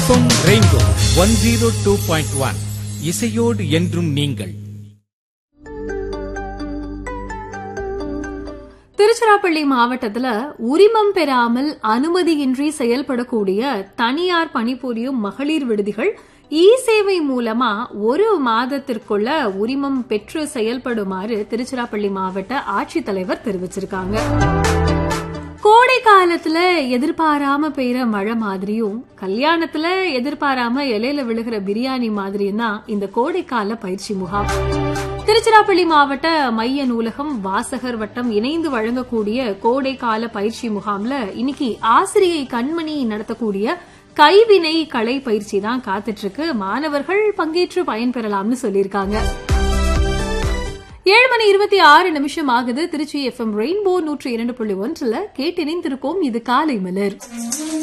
FM rainbow one zero two point one இசையோடு என்றும் நீங்கள் திருச்சிராப்பள்ளி மாவட்டத்துல உரிமம் பெறாமல் அனுமதியின்றி செயல்படக்கூடிய தனியார் பணிபுரியும் மகளிர் விடுதிகள் இ சேவை மூலமா ஒரு மாதத்திற்குள்ள உரிமம் பெற்று செயல்படுமாறு திருச்சிராப்பள்ளி மாவட்ட ஆட்சித்தலைவர் தெரிவிச்சிருக்காங்க கோடை காலத்துல எதிர்பாராம பெய்யற மழை மாதிரியும் கல்யாணத்துல எதிர்பாராம இலையில விழுகிற பிரியாணி மாதிரியும் தான் இந்த கோடைக்கால பயிற்சி முகாம் திருச்சிராப்பள்ளி மாவட்ட மைய நூலகம் வாசகர் வட்டம் இணைந்து வழங்கக்கூடிய கோடை கால பயிற்சி முகாம்ல இன்னைக்கு ஆசிரியை கண்மணி நடத்தக்கூடிய கைவினை கலை பயிற்சி தான் காத்துட்டு இருக்கு மாணவர்கள் பங்கேற்று பயன்பெறலாம்னு சொல்லியிருக்காங்க ஏழு மணி இருபத்தி ஆறு நிமிஷம் ஆகுது திருச்சி எஃப்எம் ரெயின்போ நூற்றி இரண்டு புள்ளி ஒன்றுல கேட்டிணைந்திருக்கோம் இது காலை மலர்